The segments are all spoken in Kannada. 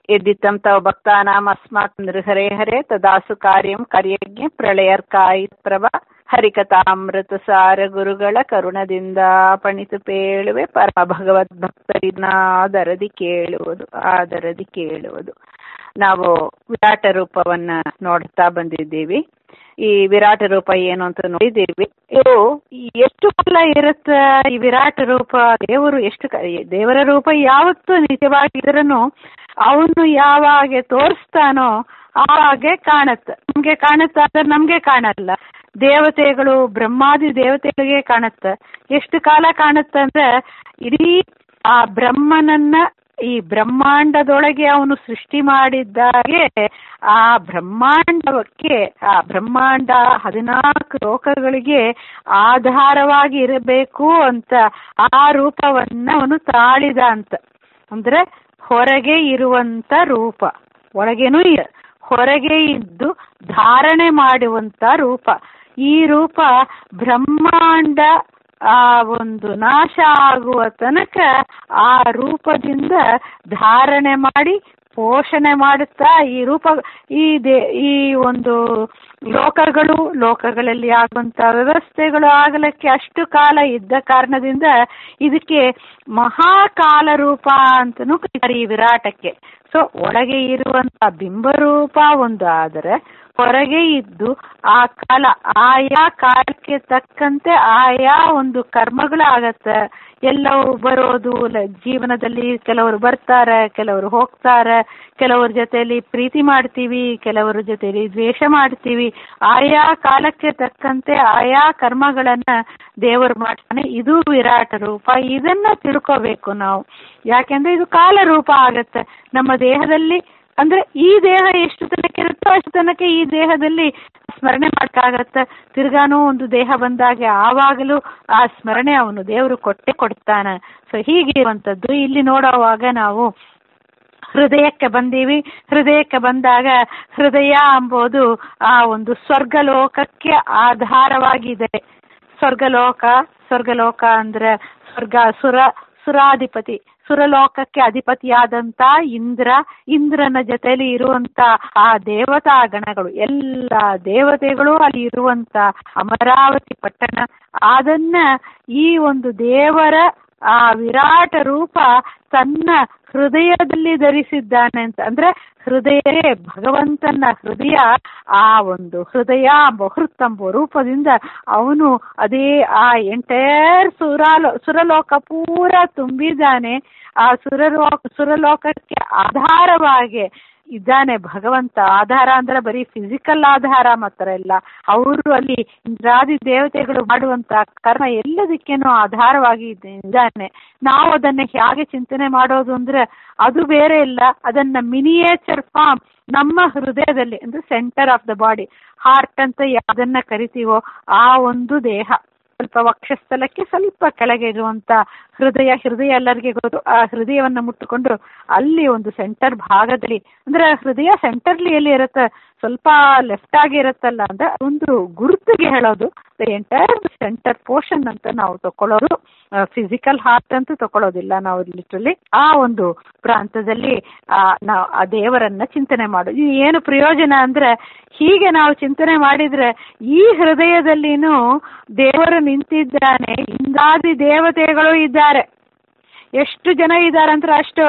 यद्दित्तं तव भक्तानाम् अस्मात् नृहरे हरे तदासु कार्यं ಕಾರ್ಯಜ್ಞ ಪ್ರಳಯರ್ಕಾಯಿ ಪ್ರಭ ಹರಿಕಥಾಮೃತಸಾರ ಗುರುಗಳ ಕರುಣದಿಂದ ಪಣಿತು ಪೇಳುವೆ ಪರ ಭಗವದ್ ಭಕ್ತರಿನ ಆದರದಿ ಕೇಳುವುದು ಆದರದಿ ಕೇಳುವುದು ನಾವು ವಿರಾಟ ರೂಪವನ್ನ ನೋಡ್ತಾ ಬಂದಿದ್ದೀವಿ ಈ ವಿರಾಟ ರೂಪ ಏನು ಅಂತ ನೋಡಿದ್ದೀವಿ ಇದು ಎಷ್ಟು ಕಾಲ ಇರುತ್ತೆ ಈ ವಿರಾಟ ರೂಪ ದೇವರು ಎಷ್ಟು ದೇವರ ರೂಪ ಯಾವತ್ತೂ ನಿಜವಾಗಿದ್ರೂ ಅವನು ಯಾವಾಗ ತೋರಿಸ್ತಾನೋ ಆವಾಗೆ ಕಾಣುತ್ತೆ ನಮಗೆ ಕಾಣುತ್ತೆ ಆದರೆ ನಮಗೆ ಕಾಣಲ್ಲ ದೇವತೆಗಳು ಬ್ರಹ್ಮಾದಿ ದೇವತೆಗಳಿಗೆ ಕಾಣುತ್ತೆ ಎಷ್ಟು ಕಾಲ ಕಾಣುತ್ತೆ ಅಂದ್ರೆ ಇಡೀ ಆ ಬ್ರಹ್ಮನನ್ನ ಈ ಬ್ರಹ್ಮಾಂಡದೊಳಗೆ ಅವನು ಸೃಷ್ಟಿ ಮಾಡಿದ್ದಾಗೆ ಆ ಬ್ರಹ್ಮಾಂಡಕ್ಕೆ ಆ ಬ್ರಹ್ಮಾಂಡ ಹದಿನಾಲ್ಕು ಲೋಕಗಳಿಗೆ ಆಧಾರವಾಗಿ ಇರಬೇಕು ಅಂತ ಆ ರೂಪವನ್ನ ಅವನು ತಾಳಿದ ಅಂತ ಅಂದ್ರೆ ಹೊರಗೆ ಇರುವಂತ ರೂಪ ಒಳಗೇನೂ ಇಲ್ಲ ಹೊರಗೆ ಇದ್ದು ಧಾರಣೆ ಮಾಡುವಂತ ರೂಪ ಈ ರೂಪ ಬ್ರಹ್ಮಾಂಡ ಆ ಒಂದು ನಾಶ ಆಗುವ ತನಕ ಆ ರೂಪದಿಂದ ಧಾರಣೆ ಮಾಡಿ ಪೋಷಣೆ ಮಾಡುತ್ತಾ ಈ ರೂಪ ಈ ದೇ ಈ ಒಂದು ಲೋಕಗಳು ಲೋಕಗಳಲ್ಲಿ ಆಗುವಂತ ವ್ಯವಸ್ಥೆಗಳು ಆಗಲಿಕ್ಕೆ ಅಷ್ಟು ಕಾಲ ಇದ್ದ ಕಾರಣದಿಂದ ಇದಕ್ಕೆ ಮಹಾಕಾಲ ರೂಪ ಅಂತನೂ ಕರೀತಾರೆ ಈ ವಿರಾಟಕ್ಕೆ ಸೊ ಒಳಗೆ ಇರುವಂತ ಬಿಂಬರೂಪ ಒಂದು ಆದರೆ ಹೊರಗೆ ಇದ್ದು ಆ ಕಾಲ ಆಯಾ ಕಾಲಕ್ಕೆ ತಕ್ಕಂತೆ ಆಯಾ ಒಂದು ಕರ್ಮಗಳಾಗತ್ತೆ ಎಲ್ಲವೂ ಬರೋದು ಜೀವನದಲ್ಲಿ ಕೆಲವರು ಬರ್ತಾರೆ ಕೆಲವರು ಹೋಗ್ತಾರೆ ಕೆಲವ್ರ ಜೊತೆಯಲ್ಲಿ ಪ್ರೀತಿ ಮಾಡ್ತೀವಿ ಕೆಲವರ ಜೊತೆಯಲ್ಲಿ ದ್ವೇಷ ಮಾಡ್ತೀವಿ ಆಯಾ ಕಾಲಕ್ಕೆ ತಕ್ಕಂತೆ ಆಯಾ ಕರ್ಮಗಳನ್ನ ದೇವರು ಮಾಡ್ತಾನೆ ಇದು ವಿರಾಟ ರೂಪ ಇದನ್ನ ತಿಳ್ಕೋಬೇಕು ನಾವು ಯಾಕೆಂದ್ರೆ ಇದು ಕಾಲ ರೂಪ ಆಗತ್ತೆ ನಮ್ಮ ದೇಹದಲ್ಲಿ ಅಂದ್ರೆ ಈ ದೇಹ ಎಷ್ಟು ತನಕ ಇರುತ್ತೋ ಅಷ್ಟು ತನಕ ಈ ದೇಹದಲ್ಲಿ ಸ್ಮರಣೆ ಮಾಡಕ್ಕಾಗತ್ತೆ ತಿರ್ಗಾನೂ ಒಂದು ದೇಹ ಬಂದಾಗೆ ಆವಾಗಲೂ ಆ ಸ್ಮರಣೆ ಅವನು ದೇವರು ಕೊಟ್ಟೆ ಕೊಡ್ತಾನೆ ಸೊ ಹೀಗಿರುವಂಥದ್ದು ಇಲ್ಲಿ ನೋಡೋವಾಗ ನಾವು ಹೃದಯಕ್ಕೆ ಬಂದೀವಿ ಹೃದಯಕ್ಕೆ ಬಂದಾಗ ಹೃದಯ ಎಂಬುದು ಆ ಒಂದು ಸ್ವರ್ಗಲೋಕಕ್ಕೆ ಆಧಾರವಾಗಿದೆ ಸ್ವರ್ಗಲೋಕ ಸ್ವರ್ಗಲೋಕ ಅಂದ್ರೆ ಸ್ವರ್ಗ ಸುರ ಸುರಾಧಿಪತಿ ಸುರಲೋಕಕ್ಕೆ ಅಧಿಪತಿಯಾದಂತ ಇಂದ್ರ ಇಂದ್ರನ ಜೊತೆಲಿ ಇರುವಂತ ಆ ದೇವತಾ ಗಣಗಳು ಎಲ್ಲ ದೇವತೆಗಳು ಅಲ್ಲಿ ಇರುವಂತ ಅಮರಾವತಿ ಪಟ್ಟಣ ಅದನ್ನ ಈ ಒಂದು ದೇವರ ಆ ವಿರಾಟ ರೂಪ ತನ್ನ ಹೃದಯದಲ್ಲಿ ಧರಿಸಿದ್ದಾನೆ ಅಂತ ಅಂದ್ರೆ ಹೃದಯವೇ ಭಗವಂತನ ಹೃದಯ ಆ ಒಂದು ಹೃದಯ ಬಹುರ್ತಂಬ ರೂಪದಿಂದ ಅವನು ಅದೇ ಆ ಎಂಟೈರ್ ಸುರಾಲೋ ಸುರಲೋಕ ಪೂರ ತುಂಬಿದ್ದಾನೆ ಆ ಸುರಲೋಕ ಸುರಲೋಕಕ್ಕೆ ಆಧಾರವಾಗಿ ಇದ್ದಾನೆ ಭಗವಂತ ಆಧಾರ ಅಂದ್ರೆ ಬರೀ ಫಿಸಿಕಲ್ ಆಧಾರ ಮಾತ್ರ ಇಲ್ಲ ಅವರು ಅಲ್ಲಿ ಇಂದ್ರಾದಿ ದೇವತೆಗಳು ಮಾಡುವಂತ ಕರ್ಮ ಎಲ್ಲದಕ್ಕೇನೋ ಆಧಾರವಾಗಿ ಇದ್ದಾನೆ ನಾವು ಅದನ್ನ ಹೇಗೆ ಚಿಂತನೆ ಮಾಡೋದು ಅಂದ್ರೆ ಅದು ಬೇರೆ ಇಲ್ಲ ಅದನ್ನ ಮಿನಿಯೇಚರ್ ಫಾರ್ಮ್ ನಮ್ಮ ಹೃದಯದಲ್ಲಿ ಅಂದ್ರೆ centre of the body heart ಅಂತ ಯಾವ್ದನ್ನ ಕರಿತೀವೋ ಆ ಒಂದು ದೇಹ ಸ್ವಲ್ಪ ವಕ್ಷಸ್ಥಲಕ್ಕೆ ಸ್ವಲ್ಪ ಕೆಳಗೆ ಇರುವಂತ ಹೃದಯ ಹೃದಯ ಎಲ್ಲರಿಗೆ ಗೊತ್ತು ಆ ಹೃದಯವನ್ನ ಮುಟ್ಟುಕೊಂಡು ಅಲ್ಲಿ ಒಂದು ಸೆಂಟರ್ ಭಾಗದಲ್ಲಿ ಅಂದ್ರೆ ಹೃದಯ ಸೆಂಟರ್ಲಿ ಎಲ್ಲಿ ಇರುತ್ತೆ ಸ್ವಲ್ಪ ಲೆಫ್ಟ್ ಆಗಿ ಇರುತ್ತಲ್ಲ ಅಂದ್ರೆ ಒಂದು ಗುರುತಿಗೆ ಹೇಳೋದು ಎಂಟೈರ್ ಸೆಂಟರ್ ಪೋರ್ಷನ್ ಅಂತ ನಾವು ತಕೊಳ್ಳೋದು ಫಿಸಿಕಲ್ ಹಾರ್ಟ್ ಅಂತೂ ತಕೊಳ್ಳೋದಿಲ್ಲ ನಾವು ಲಿಟ್ರಲಿ ಆ ಒಂದು ಪ್ರಾಂತದಲ್ಲಿ ಆ ನಾವು ಆ ದೇವರನ್ನ ಚಿಂತನೆ ಮಾಡೋದು ಇದು ಏನು ಪ್ರಯೋಜನ ಅಂದ್ರೆ ಹೀಗೆ ನಾವು ಚಿಂತನೆ ಮಾಡಿದ್ರೆ ಈ ಹೃದಯದಲ್ಲಿನೂ ದೇವರು ನಿಂತಿದ್ದಾನೆ ಇಂದಾದಿ ದೇವತೆಗಳು ಇದ್ದಾರೆ ಎಷ್ಟು ಜನ ಇದ್ದಾರೆ ಅಂದ್ರೆ ಅಷ್ಟು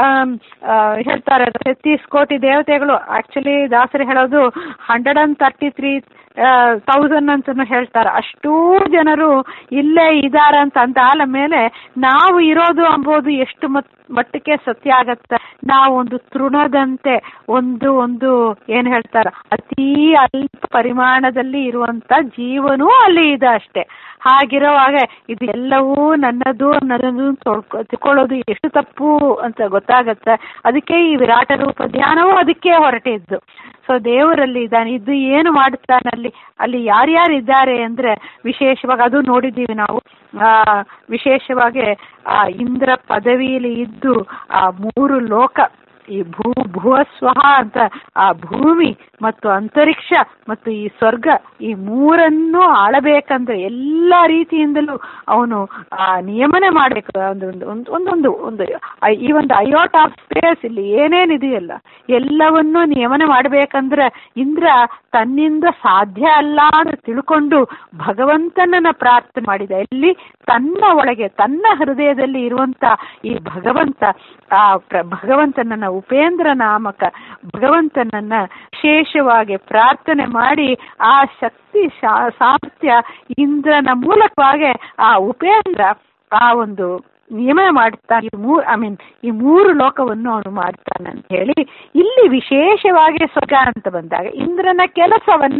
ಹೇಳ್ತಾರೆ ತೆತ್ತೀಸ್ ಕೋಟಿ ದೇವತೆಗಳು ಆಕ್ಚುಲಿ ದಾಸರು ಹೇಳೋದು hundred and thirty three thousand ಅಂತಲೂ ಹೇಳ್ತಾರೆ ಅಷ್ಟೂ ಜನರು ಇಲ್ಲೇ ಇದ್ದಾರೆ ಅಂತ ಅಂದ ಮೇಲೆ ನಾವು ಇರೋದು ಅಂಬೋದು ಎಷ್ಟು ಮತ್ ಮಟ್ಟಕ್ಕೆ ಸತ್ಯ ಆಗತ್ತೆ ನಾವು ಒಂದು ತೃಣದಂತೆ ಒಂದು ಒಂದು ಏನು ಹೇಳ್ತಾರ ಅತೀ ಅಲ್ಪ ಪರಿಮಾಣದಲ್ಲಿ ಇರುವಂತ ಜೀವನೂ ಅಲ್ಲಿ ಇದೆ ಅಷ್ಟೇ ಹಾಗಿರುವಾಗ ಇದು ಎಲ್ಲವೂ ನನ್ನದು ನನ್ನದು ತೊಳ್ಕೊ ತಿಳ್ಕೊಳ್ಳೋದು ಎಷ್ಟು ತಪ್ಪು ಅಂತ ಗೊತ್ತಾಗತ್ತೆ ಅದಕ್ಕೆ ಈ ವಿರಾಟ ರೂಪ ಧ್ಯಾನವೂ ಅದಕ್ಕೆ ಹೊರಟಿದ್ದು ಸೊ ದೇವರಲ್ಲಿ ಇದ್ದಾನೆ ಇದು ಏನು ಮಾಡುತ್ತಾನೆ ಅಲ್ಲಿ ಅಲ್ಲಿ ಯಾರ್ಯಾರು ಇದ್ದಾರೆ ಅಂದ್ರೆ ವಿಶೇಷವಾಗಿ ಅದು ನೋಡಿದ್ದೀವಿ ನಾವು ಆ ವಿಶೇಷವಾಗಿ ಆ ಇಂದ್ರ ಪದವಿಯಲ್ಲಿ ಇದ್ದು ಆ ಮೂರು ಲೋಕ ಈ ಭೂ ಭುವಸ್ವಹ ಅಂತ ಆ ಭೂಮಿ ಮತ್ತು ಅಂತರಿಕ್ಷ ಮತ್ತು ಈ ಸ್ವರ್ಗ ಈ ಮೂರನ್ನು ಆಳಬೇಕಂದ್ರೆ ಎಲ್ಲ ರೀತಿಯಿಂದಲೂ ಅವನು ಆ ನಿಯಮನೆ ಮಾಡಬೇಕು ಒಂದು ಒಂದು ಒಂದೊಂದು ಒಂದು ಈ ಒಂದು ಅಯೋಟ್ ಆಫ್ ಸ್ಪೇಸ್ ಇಲ್ಲಿ ಏನೇನಿದೆಯಲ್ಲ ಎಲ್ಲವನ್ನೂ ನಿಯಮನ ಮಾಡಬೇಕಂದ್ರೆ ಇಂದ್ರ ತನ್ನಿಂದ ಸಾಧ್ಯ ಅಲ್ಲ ಅಂತ ತಿಳ್ಕೊಂಡು ಭಗವಂತನನ್ನ ಪ್ರಾರ್ಥನೆ ಮಾಡಿದ ಎಲ್ಲಿ ತನ್ನ ಒಳಗೆ ತನ್ನ ಹೃದಯದಲ್ಲಿ ಇರುವಂತ ಈ ಭಗವಂತ ಆ ಭಗವಂತನನ್ನ ಉಪೇಂದ್ರ ನಾಮಕ ಭಗವಂತನನ್ನ ವಿಶೇಷವಾಗಿ ಪ್ರಾರ್ಥನೆ ಮಾಡಿ ಆ ಶಕ್ತಿ ಸಾಮರ್ಥ್ಯ ಇಂದ್ರನ ಮೂಲಕವಾಗಿ ಆ ಉಪೇಂದ್ರ ಆ ಒಂದು ನಿಯಮನ ಮಾಡ್ತಾನೆ ಈ ಮೂರು ಐ ಮೀನ್ ಈ ಮೂರು ಲೋಕವನ್ನು ಅವನು ಮಾಡ್ತಾನೆ ಅಂತ ಹೇಳಿ ಇಲ್ಲಿ ವಿಶೇಷವಾಗಿ ಸ್ವರ್ಗ ಅಂತ ಬಂದಾಗ ಇಂದ್ರನ ಕೆಲಸವನ್ನ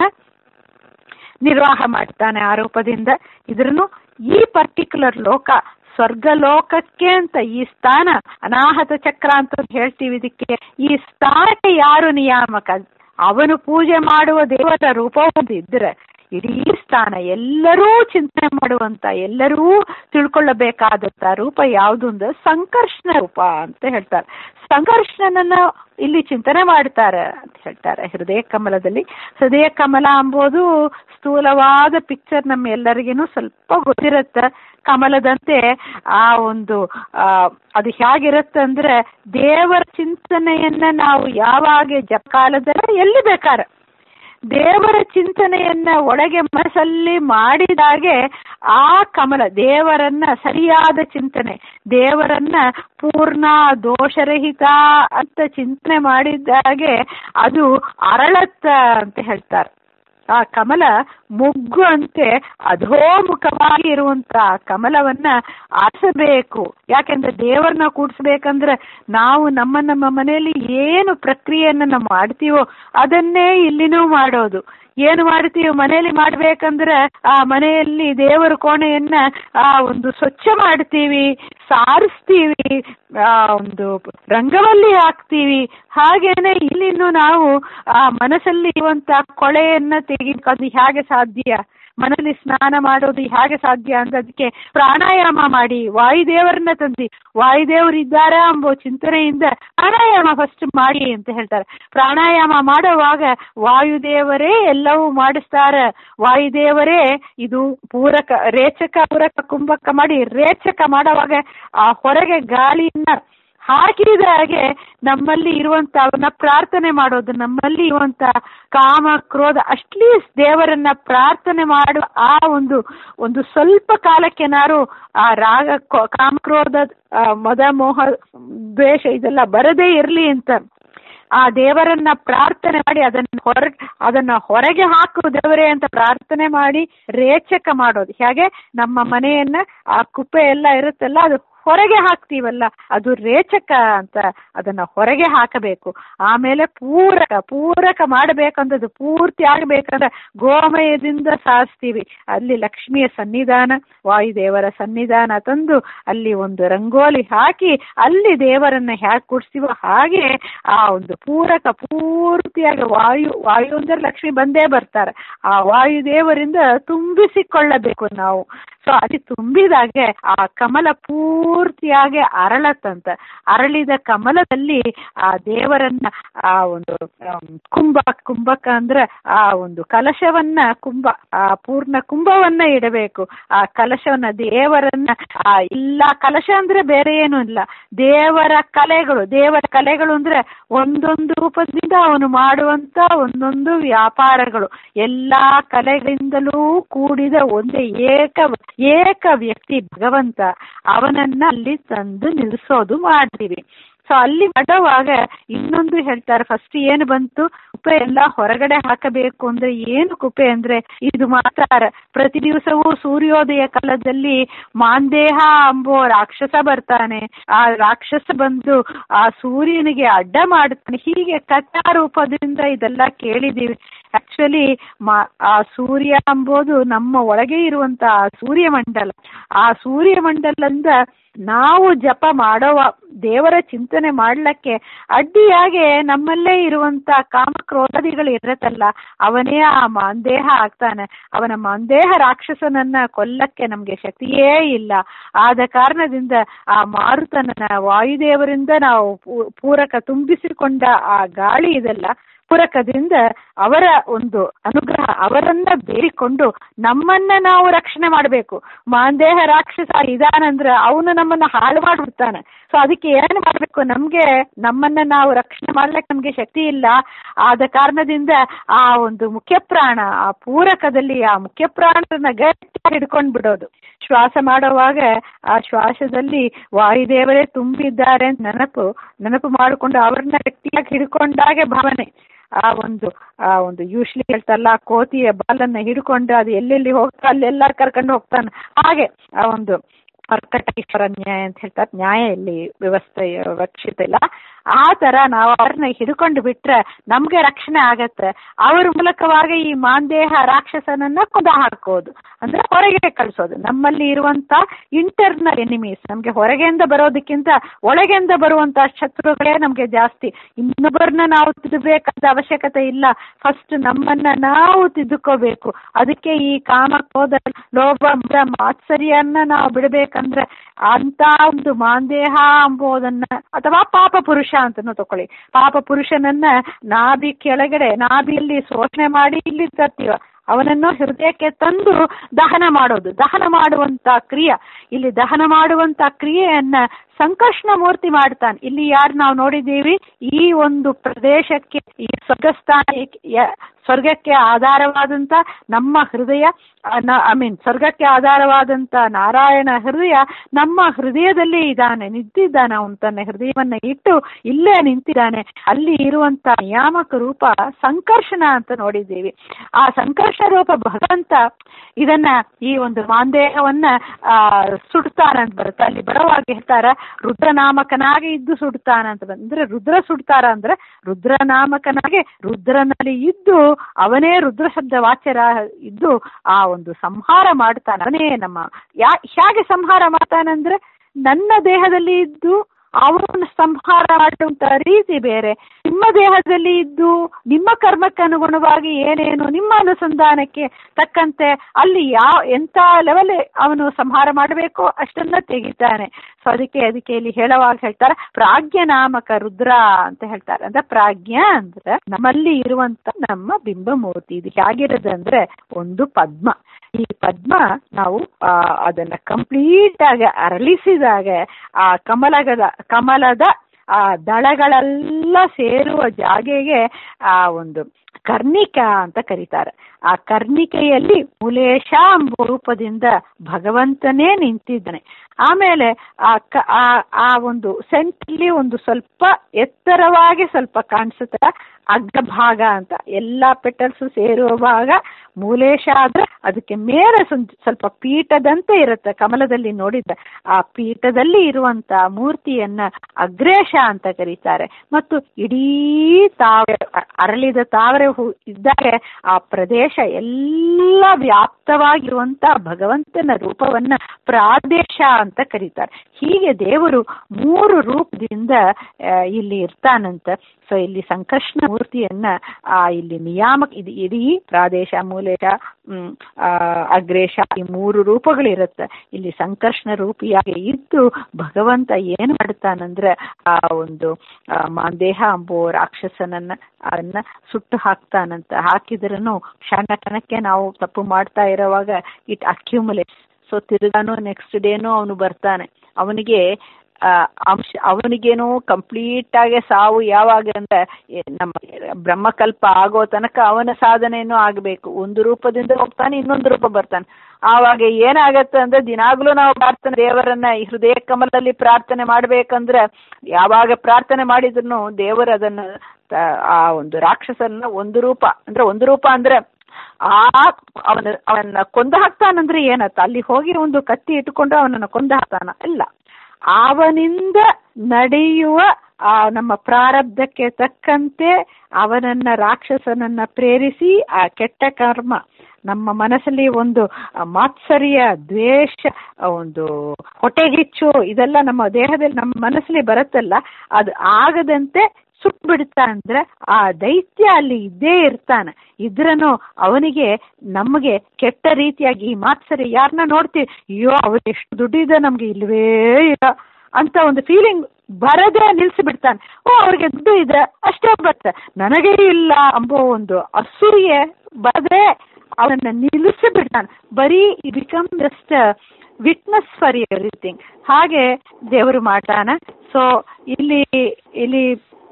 ನಿರ್ವಾಹ ಮಾಡ್ತಾನೆ ಆರೋಪದಿಂದ ಇದ್ರೂ ಈ ಪರ್ಟಿಕ್ಯುಲರ್ ಲೋಕ ಸ್ವರ್ಗ ಲೋಕಕ್ಕೆ ಅಂತ ಈ ಸ್ಥಾನ ಅನಾಹತ ಚಕ್ರ ಅಂತ ಹೇಳ್ತೀವಿ ಇದಕ್ಕೆ ಈ ಸ್ಥಾನಕ್ಕೆ ಯಾರು ನಿಯಾಮಕ ಅವನು ಪೂಜೆ ಮಾಡುವ ದೇವರ ರೂಪ ಒಂದು ಇದ್ರೆ ಇಡೀ ಸ್ಥಾನ ಎಲ್ಲರೂ ಚಿಂತನೆ ಮಾಡುವಂತ ಎಲ್ಲರೂ ತಿಳ್ಕೊಳ್ಳಬೇಕಾದಂತ ರೂಪ ಯಾವುದು ಅಂದ್ರೆ ಸಂಕರ್ಷಣ ರೂಪ ಅಂತ ಹೇಳ್ತಾರೆ ಸಂಕರ್ಷಣನನ್ನ ಇಲ್ಲಿ ಚಿಂತನೆ ಮಾಡ್ತಾರೆ ಅಂತ ಹೇಳ್ತಾರೆ ಹೃದಯ ಕಮಲದಲ್ಲಿ ಹೃದಯ ಕಮಲ ಎಂಬುದು ಸ್ಥೂಲವಾದ ಪಿಕ್ಚರ್ ನಮ್ಮ ಎಲ್ಲರಿಗೇನು ಸ್ವಲ್ಪ ಗೊತ್ತಿರುತ್ತೆ ಕಮಲದಂತೆ ಆ ಒಂದು ಅದು ಹೇಗಿರುತ್ತೆ ಅಂದ್ರೆ ದೇವರ ಚಿಂತನೆಯನ್ನ ನಾವು ಯಾವಾಗ ಜಪಕಾಲದಲ್ಲಿ ಎಲ್ಲಿ ಬೇಕಾರೆ ದೇವರ ಚಿಂತನೆಯನ್ನ ಒಳಗೆ ಮನಸ್ಸಲ್ಲಿ ಮಾಡಿದಾಗೆ ಆ ಕಮಲ ದೇವರನ್ನ ಸರಿಯಾದ ಚಿಂತನೆ ದೇವರನ್ನ ಪೂರ್ಣ ದೋಷರಹಿತ ಅಂತ ಚಿಂತನೆ ಮಾಡಿದ್ದಾಗೆ ಅದು ಅರಳತ್ತ ಅಂತ ಹೇಳ್ತಾರೆ ಆ ಕಮಲ ಮುಗ್ಗು ಅಂತೆ ಅಧೋಮುಖವಾಗಿ ಇರುವಂತ ಕಮಲವನ್ನ ಆರಿಸಬೇಕು ಯಾಕೆಂದ್ರೆ ದೇವರನ್ನ ಕೂಡಿಸ್ಬೇಕಂದ್ರೆ ನಾವು ನಮ್ಮ ನಮ್ಮ ಮನೆಯಲ್ಲಿ ಏನು ಪ್ರಕ್ರಿಯೆಯನ್ನ ನಾವು ಮಾಡ್ತೀವೋ ಅದನ್ನೇ ಇಲ್ಲಿನೂ ಮಾಡೋದು ಏನು ಮಾಡ್ತೀವಿ ಮನೆಯಲ್ಲಿ ಮಾಡ್ಬೇಕಂದ್ರೆ ಆ ಮನೆಯಲ್ಲಿ ದೇವರ ಕೋಣೆಯನ್ನ ಆ ಒಂದು ಸ್ವಚ್ಛ ಮಾಡ್ತೀವಿ ಸಾರಿಸ್ತೀವಿ ಆ ಒಂದು ರಂಗವಲ್ಲಿ ಹಾಕ್ತೀವಿ ಹಾಗೇನೆ ಇಲ್ಲಿನೂ ನಾವು ಆ ಮನಸ್ಸಲ್ಲಿ ಇರುವಂತ ಕೊಳೆಯನ್ನ ತೆಗಿಬೇಕು ಹೇಗೆ ಸಾಧ್ಯ ಮನದಲ್ಲಿ ಸ್ನಾನ ಮಾಡೋದು ಹೇಗೆ ಸಾಧ್ಯ ಅಂತ ಅದಕ್ಕೆ ಪ್ರಾಣಾಯಾಮ ಮಾಡಿ ವಾಯುದೇವರನ್ನ ತಂದು ವಾಯುದೇವರು ಇದ್ದಾರಾ ಎಂಬ ಚಿಂತನೆಯಿಂದ ಪ್ರಾಣಾಯಾಮ ಫಸ್ಟ್ ಮಾಡಿ ಅಂತ ಹೇಳ್ತಾರೆ ಪ್ರಾಣಾಯಾಮ ಮಾಡುವಾಗ ವಾಯುದೇವರೇ ಎಲ್ಲವೂ ಮಾಡಿಸ್ತಾರೆ ವಾಯುದೇವರೇ ಇದು ಪೂರಕ ರೇಚಕ ಪೂರಕ ಕುಂಭಕ ಮಾಡಿ ರೇಚಕ ಮಾಡುವಾಗ ಆ ಹೊರಗೆ ಗಾಳಿಯನ್ನ ಹಾಕಿದಾಗೆ ನಮ್ಮಲ್ಲಿ ಇರುವಂತ ಅವನ್ನ ಪ್ರಾರ್ಥನೆ ಮಾಡೋದು ನಮ್ಮಲ್ಲಿ ಇರುವಂತ ಕಾಮ ಕ್ರೋಧ ಅಟ್ಲೀಸ್ಟ್ ದೇವರನ್ನ ಪ್ರಾರ್ಥನೆ ಮಾಡುವ ಆ ಒಂದು ಒಂದು ಸ್ವಲ್ಪ ಕಾಲಕ್ಕೆನಾರು ಆ ರಾಗ ಕಾಮಕ್ರೋಧ ಮದ ಮೋಹ ದ್ವೇಷ ಇದೆಲ್ಲ ಬರದೇ ಇರಲಿ ಅಂತ ಆ ದೇವರನ್ನ ಪ್ರಾರ್ಥನೆ ಮಾಡಿ ಅದನ್ನ ಹೊರ ಅದನ್ನ ಹೊರಗೆ ಹಾಕು ದೇವರೇ ಅಂತ ಪ್ರಾರ್ಥನೆ ಮಾಡಿ ರೇಚಕ ಮಾಡೋದು ಹೇಗೆ ನಮ್ಮ ಮನೆಯನ್ನ ಆ ಕುಪ್ಪೆ ಎಲ್ಲ ಇರುತ್ತಲ್ಲ ಅದು ಹೊರಗೆ ಹಾಕ್ತೀವಲ್ಲ ಅದು ರೇಚಕ ಅಂತ ಅದನ್ನ ಹೊರಗೆ ಹಾಕಬೇಕು ಆಮೇಲೆ ಪೂರಕ ಪೂರಕ ಮಾಡಬೇಕಂತದ್ದು ಪೂರ್ತಿ ಆಗಬೇಕಂದ್ರೆ ಗೋಮಯದಿಂದ ಸಾಧಿಸ್ತೀವಿ ಅಲ್ಲಿ ಲಕ್ಷ್ಮಿಯ ಸನ್ನಿಧಾನ ವಾಯುದೇವರ ಸನ್ನಿಧಾನ ತಂದು ಅಲ್ಲಿ ಒಂದು ರಂಗೋಲಿ ಹಾಕಿ ಅಲ್ಲಿ ದೇವರನ್ನ ಹ್ಯಾಕ್ ಕೂಡಿಸ್ತೀವೋ ಹಾಗೆ ಆ ಒಂದು ಪೂರಕ ಪೂರ್ತಿಯಾಗಿ ವಾಯು ವಾಯು ಅಂದ್ರೆ ಲಕ್ಷ್ಮಿ ಬಂದೇ ಬರ್ತಾರೆ ಆ ವಾಯುದೇವರಿಂದ ತುಂಬಿಸಿಕೊಳ್ಳಬೇಕು ನಾವು ಸೊ ಅಲ್ಲಿ ತುಂಬಿದಾಗೆ ಆ ಕಮಲ ಪೂರ್ತಿಯಾಗಿ ಅರಳತ್ತಂತ ಅರಳಿದ ಕಮಲದಲ್ಲಿ ಆ ದೇವರನ್ನ ಆ ಒಂದು ಕುಂಭ ಕುಂಭಕ ಅಂದ್ರೆ ಆ ಒಂದು ಕಲಶವನ್ನ ಕುಂಭ ಆ ಪೂರ್ಣ ಕುಂಭವನ್ನ ಇಡಬೇಕು ಆ ಕಲಶವನ್ನ ದೇವರನ್ನ ಆ ಇಲ್ಲ ಕಲಶ ಅಂದ್ರೆ ಬೇರೆ ಏನು ಇಲ್ಲ ದೇವರ ಕಲೆಗಳು ದೇವರ ಕಲೆಗಳು ಅಂದ್ರೆ ಒಂದೊಂದು ರೂಪದಿಂದ ಅವನು ಮಾಡುವಂತ ಒಂದೊಂದು ವ್ಯಾಪಾರಗಳು ಎಲ್ಲಾ ಕಲೆಗಳಿಂದಲೂ ಕೂಡಿದ ಒಂದೇ ಏಕ ಏಕ ವ್ಯಕ್ತಿ ಭಗವಂತ ಅವನನ್ನ ಅಲ್ಲಿ ತಂದು ನಿಲ್ಲಿಸೋದು ಮಾಡ್ತೀವಿ ಸೊ ಅಲ್ಲಿ ಮಾಡುವಾಗ ಇನ್ನೊಂದು ಹೇಳ್ತಾರೆ ಫಸ್ಟ್ ಏನು ಬಂತು ಕುಪ್ಪೆ ಎಲ್ಲ ಹೊರಗಡೆ ಹಾಕಬೇಕು ಅಂದ್ರೆ ಏನು ಕುಪ್ಪೆ ಅಂದ್ರೆ ಇದು ಮಾತಾರ ಪ್ರತಿ ದಿವಸವೂ ಸೂರ್ಯೋದಯ ಕಾಲದಲ್ಲಿ ಮಾಂದೇಹ ಅಂಬೋ ರಾಕ್ಷಸ ಬರ್ತಾನೆ ಆ ರಾಕ್ಷಸ ಬಂದು ಆ ಸೂರ್ಯನಿಗೆ ಅಡ್ಡ ಮಾಡ್ತಾನೆ ಹೀಗೆ ಕಥಾ ರೂಪದಿಂದ ಇದೆಲ್ಲ ಕೇಳಿದೀವಿ ಆಕ್ಚುಲಿ ಆ ಸೂರ್ಯ ಎಂಬುದು ನಮ್ಮ ಒಳಗೆ ಇರುವಂತ ಸೂರ್ಯಮಂಡಲ ಆ ಸೂರ್ಯಮಂಡಲದಿಂದ ನಾವು ಜಪ ಮಾಡುವ ದೇವರ ಚಿಂತನೆ ಮಾಡ್ಲಿಕ್ಕೆ ಅಡ್ಡಿಯಾಗೆ ನಮ್ಮಲ್ಲೇ ಇರುವಂತ ಕಾಮಕ್ರೋಧಾದಿಗಳು ಇರತ್ತಲ್ಲ ಅವನೇ ಆ ಮಾಂದೇಹ ಆಗ್ತಾನೆ ಅವನ ಮಾಂದೇಹ ರಾಕ್ಷಸನನ್ನ ಕೊಲ್ಲಕ್ಕೆ ನಮ್ಗೆ ಶಕ್ತಿಯೇ ಇಲ್ಲ ಆದ ಕಾರಣದಿಂದ ಆ ಮಾರುತನ ವಾಯುದೇವರಿಂದ ನಾವು ಪೂರಕ ತುಂಬಿಸಿಕೊಂಡ ಆ ಗಾಳಿ ಇದೆಲ್ಲ ಪೂರಕದಿಂದ ಅವರ ಒಂದು ಅನುಗ್ರಹ ಅವರನ್ನ ಬೇಡಿಕೊಂಡು ನಮ್ಮನ್ನ ನಾವು ರಕ್ಷಣೆ ಮಾಡಬೇಕು ಮಾಂದೇಹ ರಾಕ್ಷಸ ಇದಾನಂದ್ರೆ ಅವನು ನಮ್ಮನ್ನ ಹಾಳು ಮಾಡಿಬಿಡ್ತಾನೆ ಸೊ ಅದಕ್ಕೆ ಏನು ಮಾಡಬೇಕು ನಮ್ಗೆ ನಮ್ಮನ್ನ ನಾವು ರಕ್ಷಣೆ ಮಾಡ್ಲಿಕ್ಕೆ ನಮ್ಗೆ ಶಕ್ತಿ ಇಲ್ಲ ಆದ ಕಾರಣದಿಂದ ಆ ಒಂದು ಮುಖ್ಯ ಪ್ರಾಣ ಆ ಪೂರಕದಲ್ಲಿ ಆ ಮುಖ್ಯ ಪ್ರಾಣನ ಗಟ್ಟಿಯಾಗಿ ಹಿಡ್ಕೊಂಡು ಬಿಡೋದು ಶ್ವಾಸ ಮಾಡುವಾಗ ಆ ಶ್ವಾಸದಲ್ಲಿ ವಾಯುದೇವರೇ ತುಂಬಿದ್ದಾರೆ ಅಂತ ನೆನಪು ನೆನಪು ಮಾಡಿಕೊಂಡು ಅವ್ರನ್ನ ಗಟ್ಟಿಯಾಗಿ ಹಿಡ್ಕೊಂಡಾಗೆ ಭಾವನೆ ಆ ಒಂದು ಆ ಒಂದು ಯೂಶ್ಲಿ ಹೇಳ್ತಾರಲ್ಲ ಕೋತಿಯ ಬಾಲನ್ನ ಹಿಡ್ಕೊಂಡು ಅದು ಎಲ್ಲೆಲ್ಲಿ ಹೋಗ್ತಾ ಅಲ್ಲೆಲ್ಲ ಕರ್ಕೊಂಡು ಹೋಗ್ತಾನೆ ಹಾಗೆ ಆ ಒಂದು ಕರ್ಕಟೇಶ್ವರ ನ್ಯಾಯ ಅಂತ ಹೇಳ್ತಾರೆ ನ್ಯಾಯ ಇಲ್ಲಿ ವ್ಯವಸ್ಥೆ ರಕ್ಷಿತ ಇಲ್ಲ ಆ ತರ ನಾವು ಅವ್ರನ್ನ ಹಿಡ್ಕೊಂಡು ಬಿಟ್ರೆ ನಮ್ಗೆ ರಕ್ಷಣೆ ಆಗತ್ತೆ ಅವ್ರ ಮೂಲಕವಾಗಿ ಈ ಮಾಂದೇಹ ರಾಕ್ಷಸನನ್ನ ಕೊಂದ ಹಾಕೋದು ಅಂದ್ರೆ ಹೊರಗೆ ಕಳಿಸೋದು ನಮ್ಮಲ್ಲಿ ಇರುವಂತ ಇಂಟರ್ನಲ್ ಎನಿಮೀಸ್ ನಮ್ಗೆ ಹೊರಗೆಯಿಂದ ಬರೋದಕ್ಕಿಂತ ಒಳಗೆಯಿಂದ ಬರುವಂತ ಶತ್ರುಗಳೇ ನಮ್ಗೆ ಜಾಸ್ತಿ ಇನ್ನೊಬ್ಬರನ್ನ ನಾವು ತಿದ್ದಬೇಕಾದ ಅವಶ್ಯಕತೆ ಇಲ್ಲ ಫಸ್ಟ್ ನಮ್ಮನ್ನ ನಾವು ತಿದ್ದುಕೋಬೇಕು ಅದಕ್ಕೆ ಈ ಕಾಮ ಕ್ರೋಧ ಲೋಭ ಮಾತ್ಸರ್ಯನ್ನ ನಾವು ಬಿಡಬೇಕಂದ್ರೆ ಅಂತ ಒಂದು ಮಾಂದೇಹ ಎಂಬುದನ್ನ ಅಥವಾ ಪಾಪ ಪುರುಷ ಅಂತನೂ ತಕೊಳ್ಳಿ ಪಾಪ ಪುರುಷನನ್ನ ನಾಭಿ ಕೆಳಗಡೆ ನಾಭಿಯಲ್ಲಿ ಶೋಷಣೆ ಮಾಡಿ ಇಲ್ಲಿ ತರ್ತೀವ ಅವನನ್ನು ಹೃದಯಕ್ಕೆ ತಂದು ದಹನ ಮಾಡೋದು ದಹನ ಮಾಡುವಂತ ಕ್ರಿಯೆ ಇಲ್ಲಿ ದಹನ ಮಾಡುವಂತ ಕ್ರಿಯೆಯನ್ನ ಸಂಕರ್ಷಣ ಮೂರ್ತಿ ಮಾಡ್ತಾನೆ ಇಲ್ಲಿ ಯಾರು ನಾವು ನೋಡಿದ್ದೀವಿ ಈ ಒಂದು ಪ್ರದೇಶಕ್ಕೆ ಈ ಸ್ವರ್ಗಸ್ಥಾನ ಸ್ವರ್ಗಕ್ಕೆ ಆಧಾರವಾದಂತ ನಮ್ಮ ಹೃದಯ ಐ ಮೀನ್ ಸ್ವರ್ಗಕ್ಕೆ ಆಧಾರವಾದಂತ ನಾರಾಯಣ ಹೃದಯ ನಮ್ಮ ಹೃದಯದಲ್ಲಿ ಇದ್ದಾನೆ ನಿಂತಿದ್ದಾನೆ ಅವನು ತನ್ನ ಹೃದಯವನ್ನ ಇಟ್ಟು ಇಲ್ಲೇ ನಿಂತಿದ್ದಾನೆ ಅಲ್ಲಿ ಇರುವಂತ ನಿಯಾಮಕ ರೂಪ ಸಂಕರ್ಷಣ ಅಂತ ನೋಡಿದ್ದೀವಿ ಆ ಸಂಕರ್ಷಣ ರೂಪ ಭಗವಂತ ಇದನ್ನ ಈ ಒಂದು ಮಾಂದೇಹವನ್ನ ಆ ಸುಡ್ತಾನಂತ ಬರುತ್ತೆ ಅಲ್ಲಿ ಬರುವಾಗ ಹೇಳ್ತಾರ ರುದ್ರನಾಮಕನಾಗಿ ಇದ್ದು ಸುಡ್ತಾನಂತ ಅಂದ್ರೆ ರುದ್ರ ಸುಡ್ತಾರ ಅಂದ್ರೆ ರುದ್ರನಾಮಕನಾಗಿ ರುದ್ರನಲ್ಲಿ ಇದ್ದು ಅವನೇ ರುದ್ರ ಶಬ್ದ ವಾಚ್ಯರ ಇದ್ದು ಆ ಒಂದು ಸಂಹಾರ ಮಾಡ್ತಾನೆ ಅವನೇ ನಮ್ಮ ಯಾ ಹೇಗೆ ಸಂಹಾರ ಮಾಡ್ತಾನಂದ್ರೆ ನನ್ನ ದೇಹದಲ್ಲಿ ಇದ್ದು ಅವರನ್ನು ಸಂಹಾರ ಮಾಡುವಂತ ರೀತಿ ಬೇರೆ ನಿಮ್ಮ ದೇಹದಲ್ಲಿ ಇದ್ದು ನಿಮ್ಮ ಕರ್ಮಕ್ಕೆ ಅನುಗುಣವಾಗಿ ಏನೇನು ನಿಮ್ಮ ಅನುಸಂಧಾನಕ್ಕೆ ತಕ್ಕಂತೆ ಅಲ್ಲಿ ಯಾವ ಎಂತ ಲೆವೆಲ್ ಅವನು ಸಂಹಾರ ಮಾಡಬೇಕೋ ಅಷ್ಟನ್ನ ತೆಗಿತಾನೆ ಸೊ ಅದಕ್ಕೆ ಅದಕ್ಕೆ ಇಲ್ಲಿ ಹೇಳುವಾಗ ಹೇಳ್ತಾರೆ ಪ್ರಾಜ್ಞ ನಾಮಕ ರುದ್ರ ಅಂತ ಹೇಳ್ತಾರೆ ಅಂದ್ರೆ ಪ್ರಾಜ್ಞ ಅಂದ್ರೆ ನಮ್ಮಲ್ಲಿ ಇರುವಂತ ನಮ್ಮ ಬಿಂಬಮೂರ್ತಿ ಇದು ಹೇಗಿರೋದಂದ್ರೆ ಒಂದು ಪದ್ಮ ಈ ಪದ್ಮ ನಾವು ಅದನ್ನ ಕಂಪ್ಲೀಟ್ ಆಗಿ ಅರಳಿಸಿದಾಗ ಆ ಕಮಲಗದ ಕಮಲದ ಆ ದಳಗಳೆಲ್ಲ ಸೇರುವ ಜಾಗೆಗೆ ಆ ಒಂದು ಕರ್ಣಿಕಾ ಅಂತ ಕರೀತಾರೆ ಆ ಕರ್ಣಿಕೆಯಲ್ಲಿ ಮುಲೇಶ ಎಂಬ ರೂಪದಿಂದ ಭಗವಂತನೇ ನಿಂತಿದ್ದಾನೆ ಆಮೇಲೆ ಆ ಕ ಆ ಒಂದು ಸೆಂಟ್ಲಿ ಒಂದು ಸ್ವಲ್ಪ ಎತ್ತರವಾಗಿ ಸ್ವಲ್ಪ ಕಾಣಿಸುತ್ತೆ ಅಗ್ರಭಾಗ ಅಂತ ಎಲ್ಲಾ ಪೆಟಲ್ಸ್ ಸೇರುವ ಭಾಗ ಮೂಲೇಶ ಆದ್ರೆ ಅದಕ್ಕೆ ಮೇಲೆ ಸ್ವಲ್ಪ ಪೀಠದಂತೆ ಇರುತ್ತೆ ಕಮಲದಲ್ಲಿ ನೋಡಿದ ಆ ಪೀಠದಲ್ಲಿ ಇರುವಂತ ಮೂರ್ತಿಯನ್ನ ಅಗ್ರೇಶ ಅಂತ ಕರೀತಾರೆ ಮತ್ತು ಇಡೀ ತಾವರೆ ಅರಳಿದ ತಾವರೆ ಹೂ ಇದ್ದಾಗ ಆ ಪ್ರದೇಶ ಎಲ್ಲ ವ್ಯಾಪ್ತವಾಗಿರುವಂತ ಭಗವಂತನ ರೂಪವನ್ನ ಪ್ರಾದೇಶ ಅಂತ ಕರೀತಾರೆ ಹೀಗೆ ದೇವರು ಮೂರು ರೂಪದಿಂದ ಇಲ್ಲಿ ಇರ್ತಾನಂತ ಸೊ ಇಲ್ಲಿ ಸಂಕರ್ಷಣ ಮೂರ್ತಿಯನ್ನ ಆ ಇಲ್ಲಿ ನಿಯಾಮಕ ಇದು ಇಡೀ ಪ್ರಾದೇಶ ಮೂಲೇಶ ಹ್ಮ್ ಅಗ್ರೇಶ ಈ ಮೂರು ರೂಪಗಳಿರುತ್ತೆ ಇಲ್ಲಿ ಸಂಕರ್ಷಣ ರೂಪಿಯಾಗಿ ಇದ್ದು ಭಗವಂತ ಏನು ಮಾಡ್ತಾನಂದ್ರೆ ಆ ಒಂದು ಮಾಂದೇಹ ಅಂಬೋ ರಾಕ್ಷಸನನ್ನ ಅದನ್ನ ಸುಟ್ಟು ಹಾಕ್ತಾನಂತ ಹಾಕಿದ್ರೂ ಕ್ಷಣ ಕ್ಷಣಕ್ಕೆ ನಾವು ತಪ್ಪು ಮಾಡ್ತಾ ಇರೋವಾಗ ಇಟ್ ಅಕ್ಯುಮುಲೇಟ್ಸ್ ಸೊ ತಿರುಗಾನು ನೆಕ್ಸ್ಟ್ ಡೇನೂ ಅವನು ಬರ್ತಾನೆ ಅವನಿಗೆ ಅಂಶ ಅವನಿಗೇನೋ ಕಂಪ್ಲೀಟ್ ಆಗಿ ಸಾವು ಯಾವಾಗ ಅಂದ್ರೆ ನಮ್ಮ ಬ್ರಹ್ಮಕಲ್ಪ ಆಗೋ ತನಕ ಅವನ ಸಾಧನೆಯೂ ಆಗಬೇಕು ಒಂದು ರೂಪದಿಂದ ಹೋಗ್ತಾನೆ ಇನ್ನೊಂದು ರೂಪ ಬರ್ತಾನೆ ಆವಾಗ ಏನಾಗತ್ತೆ ಅಂದ್ರೆ ದಿನಾಗ್ಲೂ ನಾವು ಪ್ರಾರ್ಥನೆ ದೇವರನ್ನ ಈ ಹೃದಯ ಕಮಲದಲ್ಲಿ ಪ್ರಾರ್ಥನೆ ಮಾಡ್ಬೇಕಂದ್ರೆ ಯಾವಾಗ ಪ್ರಾರ್ಥನೆ ಮಾಡಿದ್ರು ದೇವರು ಅದನ್ನ ಆ ಒಂದು ರಾಕ್ಷಸನ್ನ ಒಂದು ರೂಪ ಅಂದ್ರೆ ಒಂದು ರೂಪ ಅಂದ್ರೆ ಆ ಅವನ ಅವನ್ನ ಕೊಂದು ಹಾಕ್ತಾನಂದ್ರೆ ಏನತ್ತ ಅಲ್ಲಿ ಹೋಗಿ ಒಂದು ಕತ್ತಿ ಇಟ್ಕೊಂಡು ಅವನನ್ನ ಕೊಂದು ಹಾಕ್ತಾನ ಇಲ್ಲ ಅವನಿಂದ ನಡೆಯುವ ಆ ನಮ್ಮ ಪ್ರಾರಬ್ಧಕ್ಕೆ ತಕ್ಕಂತೆ ಅವನನ್ನ ರಾಕ್ಷಸನನ್ನ ಪ್ರೇರಿಸಿ ಆ ಕೆಟ್ಟ ಕರ್ಮ ನಮ್ಮ ಮನಸ್ಸಲ್ಲಿ ಒಂದು ಮಾತ್ಸರ್ಯ ದ್ವೇಷ ಒಂದು ಹೊಟ್ಟೆಗಿಚ್ಚು ಇದೆಲ್ಲ ನಮ್ಮ ದೇಹದಲ್ಲಿ ನಮ್ಮ ಮನಸ್ಸಲ್ಲಿ ಬರುತ್ತಲ್ಲ ಅದು ಆಗದಂತೆ ಸುಟ್ಟು ಬಿಡ್ತಾ ಅಂದ್ರೆ ಆ ದೈತ್ಯ ಅಲ್ಲಿ ಇದ್ದೇ ಇರ್ತಾನೆ ಇದ್ರನು ಅವನಿಗೆ ನಮಗೆ ಕೆಟ್ಟ ರೀತಿಯಾಗಿ ಈ ಮಾತ್ಸರಿ ಯಾರನ್ನ ನೋಡ್ತೀವಿ ಅಯ್ಯೋ ಅವ್ರು ಎಷ್ಟು ದುಡ್ಡಿದೆ ನಮ್ಗೆ ಇಲ್ವೇ ಇಲ್ಲ ಅಂತ ಒಂದು ಫೀಲಿಂಗ್ ಬರದೇ ನಿಲ್ಸಿಬಿಡ್ತಾನೆ ಓ ಅವ್ರಿಗೆ ದುಡ್ಡು ಇದೆ ಅಷ್ಟೇ ಬರುತ್ತೆ ನನಗೇ ಇಲ್ಲ ಅಂಬೋ ಒಂದು ಅಸೂಯೆ ಬರದೆ ಅವನನ್ನ ನಿಲ್ಲಿಸಿ ಬಿಡ್ತಾನೆ ಬರೀ become just witness for everything ಹಾಗೆ ದೇವರು ಮಾಡ್ತಾನೆ ಸೊ ಇಲ್ಲಿ ಇಲ್ಲಿ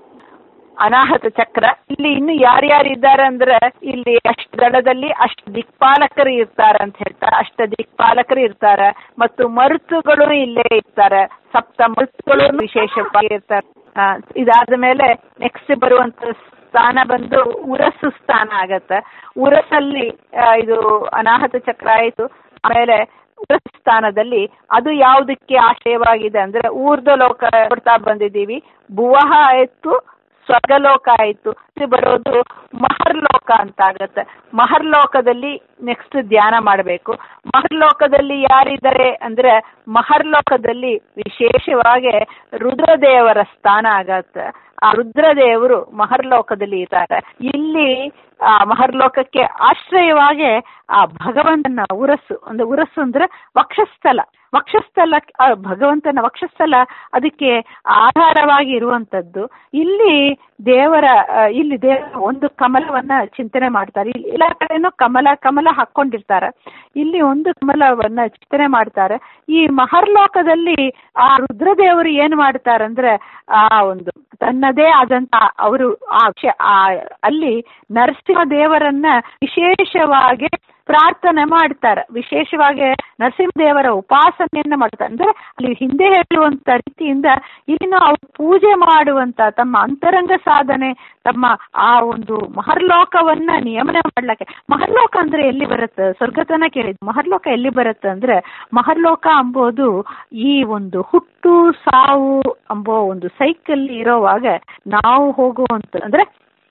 ಅನಾಹತ ಚಕ್ರ ಇಲ್ಲಿ ಇನ್ನು ಯಾರ್ಯಾರು ಇದ್ದಾರೆ ಅಂದ್ರೆ ಇಲ್ಲಿ ಅಷ್ಟು ದಳದಲ್ಲಿ ಅಷ್ಟು ದಿಕ್ಪಾಲಕರು ಇರ್ತಾರೆ ಅಂತ ಹೇಳ್ತಾರೆ ಅಷ್ಟ ದಿಕ್ಪಾಲಕರು ಇರ್ತಾರೆ ಮತ್ತು ಮರುತುಗಳು ಇಲ್ಲೇ ಇರ್ತಾರೆ ಸಪ್ತ ಮರುತುಗಳು ವಿಶೇಷವಾಗಿ ಇರ್ತಾರೆ ಇದಾದ ಮೇಲೆ ನೆಕ್ಸ್ಟ್ ಬರುವಂತ ಸ್ಥಾನ ಬಂದು ಉರಸ್ಸು ಸ್ಥಾನ ಆಗತ್ತೆ ಉರಸಲ್ಲಿ ಇದು ಅನಾಹತ ಚಕ್ರ ಆಯಿತು ಆಮೇಲೆ ಉರಸ್ ಸ್ಥಾನದಲ್ಲಿ ಅದು ಯಾವುದಕ್ಕೆ ಆಶ್ರಯವಾಗಿದೆ ಅಂದ್ರೆ ಊರ್ಧ್ವ ಲೋಕ ಕೊಡ್ತಾ ಬಂದಿದ್ದೀವಿ ಭುವಹ ಆಯ್ತು ಸ್ವರ್ಗಲೋಕ ಆಯಿತು ಬರೋದು ಮಹರ್ಲೋಕ ಅಂತ ಆಗತ್ತೆ ಮಹರ್ಲೋಕದಲ್ಲಿ ನೆಕ್ಸ್ಟ್ ಧ್ಯಾನ ಮಾಡಬೇಕು ಮಹರ್ಲೋಕದಲ್ಲಿ ಯಾರಿದ್ದಾರೆ ಅಂದ್ರೆ ಮಹರ್ಲೋಕದಲ್ಲಿ ವಿಶೇಷವಾಗಿ ರುದ್ರದೇವರ ಸ್ಥಾನ ಆಗತ್ತೆ ಆ ರುದ್ರದೇವರು ಮಹರ್ಲೋಕದಲ್ಲಿ ಇದ್ದಾರೆ ಇಲ್ಲಿ ಆ ಮಹರ್ಲೋಕಕ್ಕೆ ಆಶ್ರಯವಾಗಿ ಆ ಭಗವಂತನ ಉರಸ್ಸು ಒಂದು ಉರಸ್ಸು ಅಂದ್ರೆ ವಕ್ಷಸ್ಥಲ ವಕ್ಷಸ್ಥಲ ಭಗವಂತನ ವಕ್ಷಸ್ಥಲ ಅದಕ್ಕೆ ಆಧಾರವಾಗಿ ಇರುವಂತದ್ದು ಇಲ್ಲಿ ದೇವರ ಇಲ್ಲಿ ದೇವರ ಒಂದು ಕಮಲವನ್ನ ಚಿಂತನೆ ಮಾಡ್ತಾರೆ ಇಲ್ಲಿ ಎಲ್ಲ ಕಡೆನೂ ಕಮಲ ಕಮಲ ಹಾಕೊಂಡಿರ್ತಾರೆ ಇಲ್ಲಿ ಒಂದು ಕಮಲವನ್ನ ಚಿಂತನೆ ಮಾಡ್ತಾರೆ ಈ ಮಹರ್ಲೋಕದಲ್ಲಿ ಆ ರುದ್ರದೇವರು ಏನ್ ಮಾಡ್ತಾರಂದ್ರೆ ಆ ಒಂದು ತನ್ನದೇ ಆದಂತ ಅವರು ಆ ಅಲ್ಲಿ ನರಸಿಂಹ ದೇವರನ್ನ ವಿಶೇಷವಾಗಿ ಪ್ರಾರ್ಥನೆ ಮಾಡ್ತಾರೆ ವಿಶೇಷವಾಗಿ ನರಸಿಂಹದೇವರ ಉಪಾಸನೆಯನ್ನ ಮಾಡ್ತಾರೆ ಅಂದ್ರೆ ಅಲ್ಲಿ ಹಿಂದೆ ಹೇಳುವಂತ ರೀತಿಯಿಂದ ಇನ್ನು ಅವ್ರು ಪೂಜೆ ಮಾಡುವಂತ ತಮ್ಮ ಅಂತರಂಗ ಸಾಧನೆ ತಮ್ಮ ಆ ಒಂದು ಮಹರ್ಲೋಕವನ್ನ ನಿಯಮನ ಮಾಡ್ಲಕ್ಕೆ ಮಹರ್ಲೋಕ ಅಂದ್ರೆ ಎಲ್ಲಿ ಬರುತ್ತೆ ಸ್ವರ್ಗತನ ಕೇಳಿದ್ ಮಹರ್ಲೋಕ ಎಲ್ಲಿ ಬರುತ್ತೆ ಅಂದ್ರೆ ಮಹರ್ಲೋಕ ಅಂಬೋದು ಈ ಒಂದು ಹುಟ್ಟು ಸಾವು ಅಂಬೋ ಒಂದು ಸೈಕಲ್ ಇರೋವಾಗ ನಾವು ಹೋಗುವಂತ ಅಂದ್ರೆ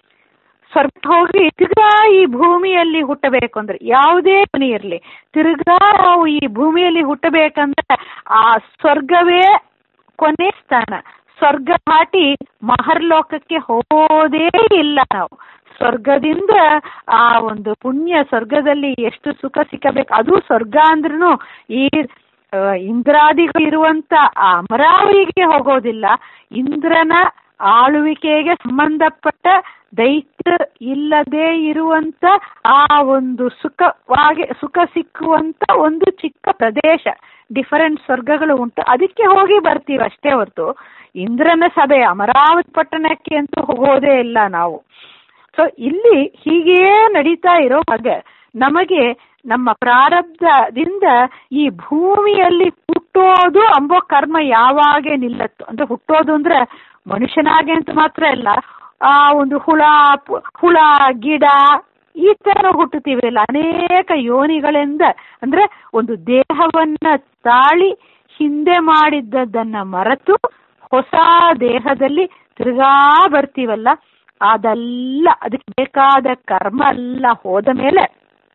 ಸ್ವರ್ಗ ಹೋಗಿ ತಿರ್ಗಾ ಈ ಭೂಮಿಯಲ್ಲಿ ಹುಟ್ಟಬೇಕು ಅಂದ್ರೆ ಯಾವುದೇ ಮನೆ ಇರಲಿ ತಿರ್ಗಾ ನಾವು ಈ ಭೂಮಿಯಲ್ಲಿ ಹುಟ್ಟಬೇಕಂದ್ರೆ ಆ ಸ್ವರ್ಗವೇ ಕೊನೆ ಸ್ಥಾನ ಸ್ವರ್ಗ ದಾಟಿ ಮಹರ್ಲೋಕಕ್ಕೆ ಹೋಗೋದೇ ಇಲ್ಲ ನಾವು ಸ್ವರ್ಗದಿಂದ ಆ ಒಂದು ಪುಣ್ಯ ಸ್ವರ್ಗದಲ್ಲಿ ಎಷ್ಟು ಸುಖ ಸಿಕ್ಕಬೇಕು ಅದು ಸ್ವರ್ಗ ಅಂದ್ರೂ ಈ ಇಂದ್ರಾದಿಗಳು ಇರುವಂತ ಆ ಅಮರಾವತಿಗೆ ಹೋಗೋದಿಲ್ಲ ಇಂದ್ರನ ಆಳುವಿಕೆಗೆ ಸಂಬಂಧಪಟ್ಟ ದೈತ್ಯ ಇಲ್ಲದೆ ಇರುವಂತ ಆ ಒಂದು ಸುಖವಾಗಿ ಸುಖ ಸಿಕ್ಕುವಂತ ಒಂದು ಚಿಕ್ಕ ಪ್ರದೇಶ ಡಿಫರೆಂಟ್ ಸ್ವರ್ಗಗಳು ಉಂಟು ಅದಕ್ಕೆ ಹೋಗಿ ಬರ್ತೀವಿ ಅಷ್ಟೇ ಹೊರತು ಇಂದ್ರನ ಸಭೆ ಅಮರಾವತಿ ಪಟ್ಟಣಕ್ಕೆ ಅಂತೂ ಹೋಗೋದೇ ಇಲ್ಲ ನಾವು ಸೊ ಇಲ್ಲಿ ಹೀಗೇ ನಡೀತಾ ಇರೋ ಹಾಗೆ ನಮಗೆ ನಮ್ಮ ಪ್ರಾರಬ್ಧದಿಂದ ಈ ಭೂಮಿಯಲ್ಲಿ ಹುಟ್ಟೋದು ಅಂಬೋ ಕರ್ಮ ಯಾವಾಗೆ ನಿಲ್ಲತ್ತು ಅಂದ್ರೆ ಹುಟ್ಟೋದು ಅಂದ್ರೆ ಮನುಷ್ಯನಾಗೆ ಅಂತ ಮಾತ್ರ ಇಲ್ಲ ಆ ಒಂದು ಹುಳ ಹುಳ ಗಿಡ ಈ ತರ ಹುಟ್ಟುತ್ತೀವಲ್ಲ ಅನೇಕ ಯೋನಿಗಳಿಂದ ಅಂದ್ರೆ ಒಂದು ದೇಹವನ್ನ ತಾಳಿ ಹಿಂದೆ ಮಾಡಿದ್ದದನ್ನ ಮರೆತು ಹೊಸ ದೇಹದಲ್ಲಿ ತಿರುಗಾ ಬರ್ತೀವಲ್ಲ ಅದೆಲ್ಲ ಅದಕ್ಕೆ ಬೇಕಾದ ಕರ್ಮ ಎಲ್ಲ ಹೋದ ಮೇಲೆ